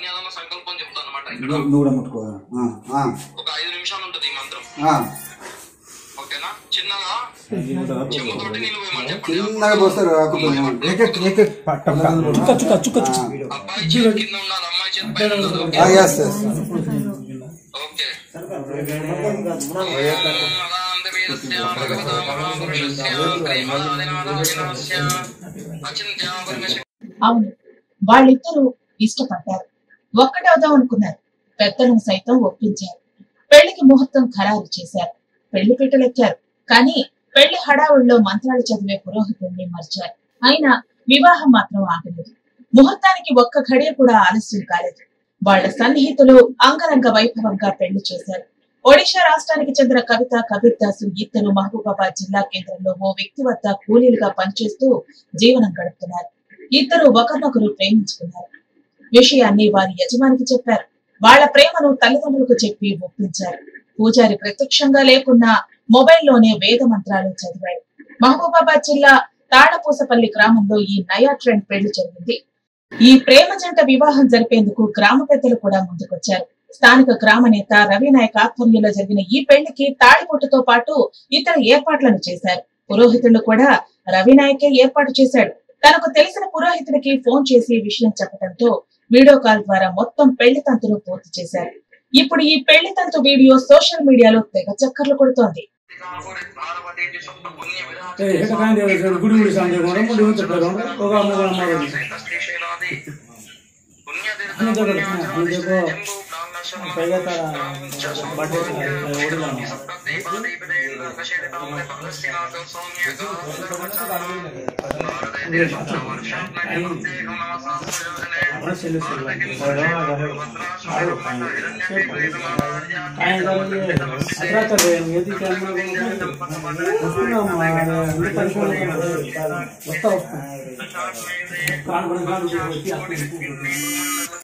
కన్యాదాన సంకల్పం చెప్తాను అనమాట ఇక్కడ నువ్వు నువ్వు కూడా ముట్టుకో ఆ, ఆ, ఒక ఐదు నిమిషాలు ఉంటుంది ఈ మంత్రం ఆ. ఓకేనా చిన్నగా చెంబుతోటి నీళ్ళు పోయమని చెప్పండి చిన్నగా పోస్తారు ఆకుతో ఏకెక్ ఏకెక్ పట్టం అబ్బాయి చేతి కింద ఉండాలి అమ్మాయి చేతి పైన ఉండాలి ఓకే ఎస్ ఎస్ ఓకే అదాంతవీరస్య భగవతా మహాపురుషస్య శ్రీమదాదినాథాదినాథస్య అచింత్య పరమశివ అవును వాళ్ళిద్దరూ ఇష్టపడ్డారు ఒక్కటవుదాం అనుకున్నారు పెద్దలను సైతం ఒప్పించారు పెళ్లికి ముహూర్తం ఖరారు చేశారు పెళ్లి పీటలెక్కారు కానీ పెళ్లి హడావుల్లో మంత్రాలు చదివే పురోహితుడిని మర్చారు అయినా వివాహం మాత్రం ఆగలేదు ముహూర్తానికి ఒక్క ఘడియ కూడా ఆలస్యం కాలేదు వాళ్ళ సన్నిహితులు అంగరంగ వైభవంగా పెళ్లి చేశారు ఒడిశా రాష్ట్రానికి చెందిన కవిత కబీర్ దాసు ఇద్దరు మహబూబాబాద్ జిల్లా కేంద్రంలో ఓ వ్యక్తి వద్ద కూలీలుగా పనిచేస్తూ జీవనం గడుపుతున్నారు ఇద్దరు ఒకరినొకరు ప్రేమించుకున్నారు విషయాన్ని వారి యజమానికి చెప్పారు వాళ్ళ ప్రేమను తల్లిదండ్రులకు చెప్పి ఒప్పించారు పూజారి ప్రత్యక్షంగా లేకున్నా మొబైల్లోనే వేద మంత్రాలు చదివాడు మహబూబాబాద్ జిల్లా తాళపూసపల్లి గ్రామంలో ఈ నయా ట్రెండ్ పెళ్లి జరిగింది ఈ ప్రేమ జంట వివాహం జరిపేందుకు గ్రామ పెద్దలు కూడా ముందుకొచ్చారు స్థానిక గ్రామ నేత రవి నాయక్ ఆధ్వర్యంలో జరిగిన ఈ పెళ్లికి తాళిబొట్టుతో పాటు ఇతర ఏర్పాట్లను చేశారు పురోహితుడు కూడా రవి నాయకే ఏర్పాటు చేశాడు తనకు తెలిసిన పురోహితుడికి ఫోన్ చేసి విషయం చెప్పడంతో వీడియో కాల్ ద్వారా మొత్తం పెళ్లి తంతును పూర్తి చేశారు ఇప్పుడు ఈ పెళ్లి తంతు వీడియో సోషల్ మీడియాలో తెగ చక్కర్లు కొడుతోంది గుడి గుడి సాంగ్ గుడి చెప్పారు ఒక అమ్మ అమ్మ పైగా వస్తా వస్తా